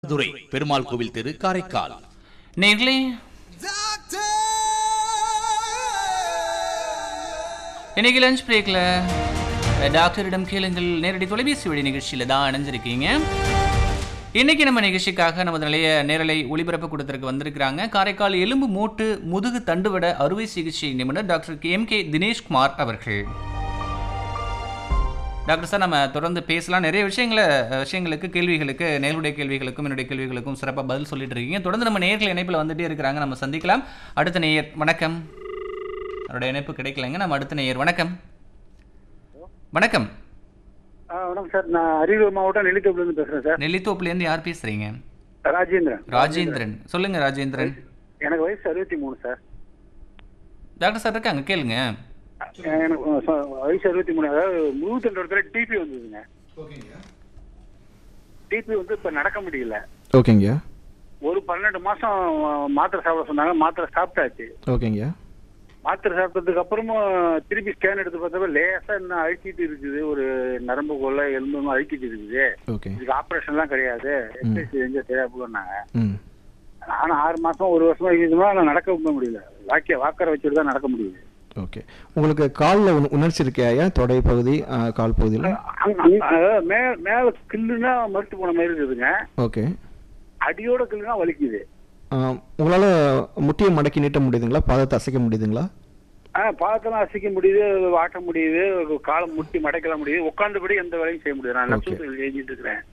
துரை பெருமாள் கோவில் தெரு காரைக்கால் நேர்களே இன்னைக்கு லஞ்ச் பிரேக்கில் டாக்டரிடம் கேளுங்கள் நேரடி தொலைபேசி வழி நிகழ்ச்சியில் தான் இணைஞ்சிருக்கீங்க இன்னைக்கு நம்ம நிகழ்ச்சிக்காக நமது நிலைய நேரலை ஒளிபரப்பு கொடுத்துருக்கு வந்திருக்கிறாங்க காரைக்கால் எலும்பு மூட்டு முதுகு தண்டுவட அறுவை சிகிச்சை நிபுணர் டாக்டர் எம் கே தினேஷ்குமார் அவர்கள் டாக்டர் சார் நம்ம தொடர்ந்து பேசலாம் நிறைய விஷயங்களை விஷயங்களுக்கு கேள்விகளுக்கு நேருடைய கேள்விகளுக்கும் என்னுடைய கேள்விகளுக்கும் சிறப்பாக பதில் சொல்லிட்டு இருக்கீங்க தொடர்ந்து நம்ம நேர்கள் இணைப்பில் வந்துட்டே இருக்கிறாங்க நம்ம சந்திக்கலாம் அடுத்த நேயர் வணக்கம் அவருடைய இணைப்பு கிடைக்கலங்க நம்ம அடுத்த நேயர் வணக்கம் வணக்கம் ஆ வணக்கம் சார் நான் அரியலூர் மாவட்டம் நெல்லித்தோப்புலேருந்து பேசுகிறேன் சார் நெல்லித்தோப்புலேருந்து யார் பேசுறீங்க ராஜேந்திரன் ராஜேந்திரன் சொல்லுங்க ராஜேந்திரன் எனக்கு வயசு அறுபத்தி மூணு சார் டாக்டர் சார் இருக்காங்க கேளுங்க எனக்கு அஹ், சொ- வயசு அறுபத்தி மூணு அதாவது முழுத்தண்டு இடத்துல டிபி வந்ததுங்க டிபி வந்து இப்போ நடக்க முடியல ஓகேங்க ஒரு பன்னெண்டு மாசம் அஹ், மாத்திரை சாப்பிட சொன்னாங்க மாத்திரை சாப்பிட்டாச்சு ஓகேங்க மாத்திரை சாப்பிட்டதுக்கு அப்புறமும் திருப்பி ஸ்கேன் எடுத்து பார்த்தப்ப லேசா இன்னும் அழுத்திட்டு இருக்குது ஒரு நரம்பு கொள்ள எலும்பு அழுத்திட்டு இருக்குது ஓகே இதுக்கு ஆப்ரேஷன்லாம் கிடையாது எக்ஸசைஸ் செஞ்சா சரியா போனாங்க ம் நானும் ஆறு மாசம் ஒரு வருஷமா இருக்குதுன்னா நான் நடக்க முடியல வாக்கிய வாக்கரை வச்சுட்டு தான் நடக்க முடியுது ஓகே உங்களுக்கு காலில் உணர்ச்சி இருக்கையா தொடை பகுதி ஆ, கால் பகுதியில் அங்க- அங்க- அதாவது மே மேல கில்லுனா மறுத்து போன மாதிரி இருக்குதுங்க ஓகே அடியோட கில்லுனா வலிக்குது உங்களால் முட்டியை மடக்கி நீட்ட முடியுதுங்களா பாதத்தை அசைக்க முடியுதுங்களா ஆ பாதத்தெல்லாம் அசைக்க முடியுது வாட்ட முடியுது காலம் முட்டி மடக்கலாம் முடியுது உட்காந்தபடி எந்த வேலையும் செய்ய முடியுது நான் Okay. லட்சத்தில் எழுதிட்டு இருக்கிறேன்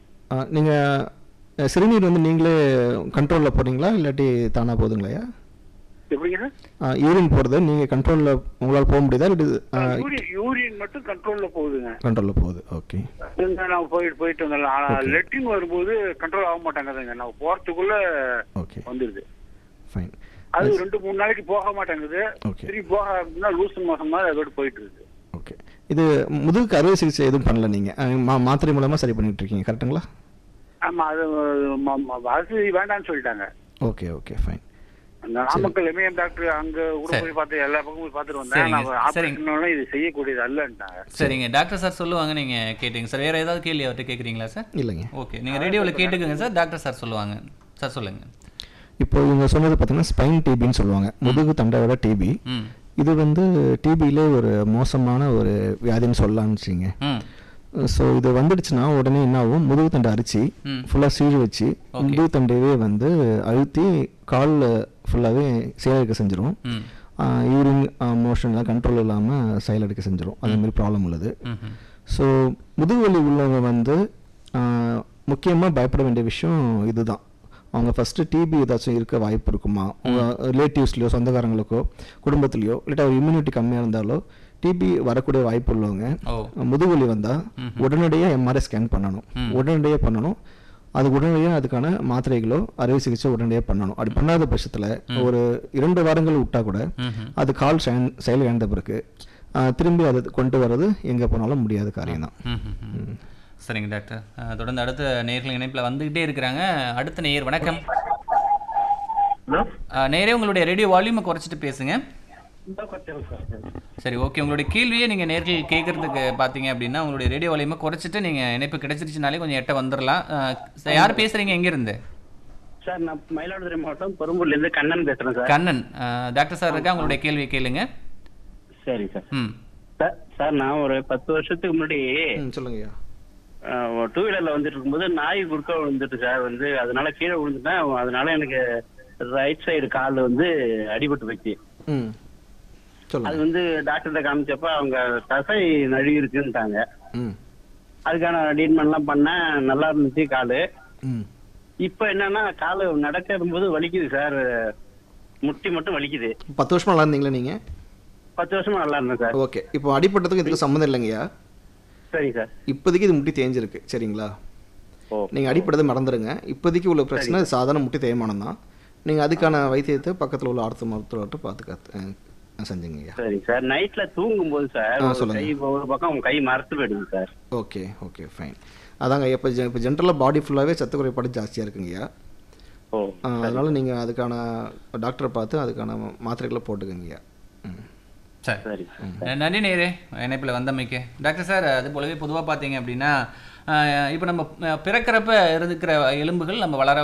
நீங்கள் சிறுநீர் வந்து நீங்களே கண்ட்ரோலில் போடுறீங்களா இல்லாட்டி தானாக போகுதுங்களாயா எப்படிங்க சார் யூரின் போகிறது நீங்கள் கண்ட்ரோலில் உங்களால் போக முடியுதா இல்லாட்டி யூரின் யூரின் மட்டும் கண்ட்ரோல்ல போகுதுங்க கண்ட்ரோலில் போகுது ஓகே இருந்தா நான் போயிட்டு போயிட்டு வந்தேன் ஆனா Okay. லெட்டின் வரும்போது கண்ட்ரோல் ஆக மாட்டேங்குதுங்க நான் போறதுக்குள்ள ஓகே வந்துருது ஃபைன் அது ரெண்டு மூணு நாளைக்கு போக மாட்டேங்குது Okay. திருப்பி போக ஆரம்பிச்சுன்னா லூசு மாசம் மாதிரி அதோட போயிட்டு இருக்கு ஓகே இது முதுகுக்கு அறுவை சிகிச்சை எதுவும் பண்ணல நீங்கள் மா மாத்திரை மூலமாக சரி பண்ணிட்டு இருக்கீங்க கரெக்ட்டுங்களா ஆமா அது ம- ம- அரசு வேண்டாம்னு சொல்லிட்டாங்க ஓகே ஓகே ஃபைன் அந்த நாமக்கல் எம்ஏஎம் டாக்டர் அங்க கூட சரி. போய் பார்த்து எல்லா பக்கமும் போய் பார்த்துட்டு வந்தேன் சரிங்க, நான் சரிங்க. ஆபரேஷன் இது செய்யக்கூடியது அல்லன்ட்டாங்க சரிங்க டாக்டர் சார் சொல்லுவாங்க நீங்க கேட்டீங்க சார் வேற ஏதாவது கேள்வி அவர்கிட்ட கேட்குறீங்களா சார் இல்லைங்க ஓகே நீங்க ரேடியோவில் கேட்டுக்கோங்க சார் டாக்டர் சார் சொல்லுவாங்க சார் சொல்லுங்க இப்போ இவங்க சொன்னது பார்த்தீங்கன்னா ஸ்பைன் டிபின்னு சொல்லுவாங்க முதுகு தண்டோட டிபி ம் இது வந்து டிபியிலே ஒரு மோசமான ஒரு வியாதின்னு சொல்லலாம்னு வச்சுங்க ம் ஸோ இது வந்துடுச்சுன்னா உடனே என்ன ஆகும் முதுகு தண்டை அரிச்சு ம். ஃபுல்லாக சீழ் வச்சு Okay. முதுகு தண்டையவே வந்து அழுத்தி காலில் ஃபுல்லாகவே செயலெடுக்க செஞ்சிடும் ம் யூரின் மோஷன்லாம் கண்ட்ரோல் இல்லாமல் செயலெடுக்க செஞ்சிடும் அந்த மாதிரி ப்ராப்ளம் உள்ளது ம் ம் ஸோ முதுகுவலி உள்ளவங்க வந்து முக்கியமாக பயப்பட வேண்டிய விஷயம் இதுதான் அவங்க ஃபஸ்ட்டு டிபி ஏதாச்சும் இருக்க வாய்ப்பு இருக்குமா உங்கள் ரிலேட்டிவ்ஸ்லையோ சொந்தக்காரங்களுக்கோ குடும்பத்துலையோ இல்லாட்டா ஒரு இம்யூனிட்டி கம்மியாக இருந்தாலோ டிபி வரக்கூடிய வாய்ப்பு உள்ளவங்க ஓ முதுகுவலி வந்தால் உடனடியாக எம்ஆர்ஐ ஸ்கேன் பண்ணணும் உடனடியாக பண்ணணும் அது உடனடியாக அதுக்கான மாத்திரைகளோ அறுவை சிகிச்சை உடனடியாக பண்ணணும் அப்படி பண்ணாத பட்சத்தில் ஒரு இரண்டு வாரங்கள் விட்டா கூட ம்ஹும். அது கால் செயல் செயல் இழந்த பிறகு ஆஹ், திரும்பி அதை கொண்டு வர்றது எங்கே போனாலும் முடியாத காரியம் தான் ம், ம், ம். சரிங்க டாக்டர் அஹ், தொடர்ந்து அடுத்த நேர்கள் இணைப்பில் வந்துகிட்டே இருக்கிறாங்க அடுத்த நேயர் வணக்கம் அஹ், நேரே உங்களுடைய ரேடியோ வால்யூமை குறைச்சிட்டு பேசுங்க சரி ஓகே உங்களுடைய கேள்வியை நீங்கள் நேர்கள் கேட்கறதுக்கு பார்த்தீங்க அப்படின்னா உங்களுடைய ரேடியோ வால்யூமை குறைச்சிட்டு நீங்கள் இணைப்பு கிடைச்சிருச்சுனாலே கொஞ்சம் எட்ட வந்துடலாம் அஹ், ச- யார் பேசுறீங்க எங்கேருந்து சார் நான் மயிலாடுதுறை மாவட்டம் பெரும்பூர்ல இருந்து கண்ணன் பேசுறேன் சார் கண்ணன் அஹ், டாக்டர் சார் இருக்கா உங்களுடைய கேள்வியை கேளுங்க சரி சார் ம் சார் சார் நான் ஒரு பத்து வருஷத்துக்கு முன்னாடி ம் சொல்லுங்கய்யா டூ வீலர்ல வந்துட்டு இருக்கும்போது நாய் குறுக்க விழுந்துட்டு சார் வந்து அதனால கீழே விழுந்துட்டேன் அதனால எனக்கு ரைட் சைடு கால் வந்து அடிபட்டு போச்சு ம் அது சொல்லுங்க வந்து டாக்டர்கிட்ட காமிச்சப்ப அவங்க தசை நழுவி இருக்குன்ட்டாங்க ம் அதுக்கான ட்ரீட்மெண்ட்லாம் பண்ணேன் நல்லா இருந்துச்சு காலு ம் இப்போ என்னன்னா காலு நடக்கும் போது வலிக்குது சார் முட்டி மட்டும் வலிக்குது பத்து வருஷமா நல்லா இருந்தீங்களா நீங்கள் பத்து வருஷமா நல்லா இருந்தேன் சார் ஓகே இப்போ அடிப்பட்டதுக்கு இதுக்கு சம்மந்தம் இல்லைங்கய்யா சரிங்க சார் இப்போதைக்கு இது முட்டி தேஞ்சிருக்கு சரிங்களா ஓ நீங்கள் அடிப்பட்டதை மறந்துடுங்க இப்போதைக்கு உள்ள பிரச்சனை சாதாரண முட்டி தேய்மானம் தான் நீங்கள் அதுக்கான வைத்தியத்தை பக்கத்தில் உள்ள ஆர்த்த மருத்துவர்கிட்ட பார்த்து கற்று செஞ்சுங்கய்யா சரிங்க சார் நைட்ல தூங்கும் போது சார் ஆ, ஒரு சொல்லுங்க. கை ஒரு பக்கம் கை மரத்து போயிடுது சார் ஓகே ஓகே ஃபைன் அதாங்க இப்போ ஜெ இப்போ ஜென்ரலாக பாடி ஃபுல்லாகவே சத்து குறைபாடு ஜாஸ்தியாக இருக்குங்கய்யா ஓ ஆ, அதனால நீங்கள் அதுக்கான டாக்டரை பார்த்து அதுக்கான மாத்திரைகளை போட்டுக்கங்கய்யா ம் சரி சரி நன்றி நேரே இணைப்பில் வந்தமைக்கு டாக்டர் சார் அது போலவே பொதுவாக பார்த்தீங்க அப்படின்னா இப்போ நம்ம அஹ், பிறக்கறப்ப இருக்கிற எலும்புகள் நம்ம வளர